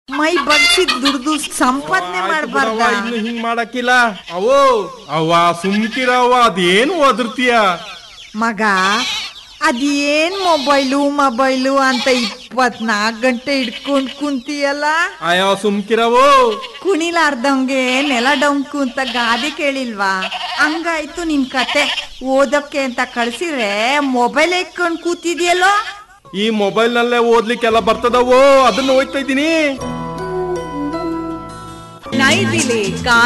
ಮೈ ಬಗ್ಸಿದ್ ದುಡ್ದು ಸಂಪಾದನೆ ಆಯ್ತು ಮಾಡ್ಬಾರ್ದ ಬಿಡವ್ವ, ಇನ್ನು ಹಿಂಗ್ ಮಾಡಕ್ಕಿಲ್ಲ ಅವೋ ಅವ್ವ ಸುಮ್ಕಿರವ್ವ ಅದೇನು ಒದರ್ತೀಯ ಮಗ ಅದೇನ್ ಮೊಬೈಲು ಮೊಬೈಲು ಅಂತ ಇಪ್ಪತ್ನಾಲ್ಕು ಗಂಟೆ ಹಿಡ್ಕೊಂಡ್ ಕುಂತಿಯಲ್ಲ ಅಯ್ಯೋ ಸುಮ್ಕಿರವೋ ಕುಣಿಲಾರ್ದಂಗೆ ನೆಲ ಡೊಂಕು ಅಂತ ಗಾದೆ ಕೇಳಿಲ್ವಾ ಹಂಗಾಯ್ತು ನಿನ್ ಕತೆ ಓದಕ್ಕೆ ಅಂತ ಕಳ್ಸಿದ್ರೆ ಮೊಬೈಲ್ ಇಟ್ಕೊಂಡ್ ಕೂತಿದ್ಯಲ್ಲೋ ಈ ಮೊಬೈಲ್ ನಲ್ಲೇ ಓದ್ಲಿಕ್ಕೆಲ್ಲ ಬರ್ತದವೋ ಅದನ್ನ ಓದ್ತಾ ಇದ್ದೀನಿ ನೈದಿಲಿ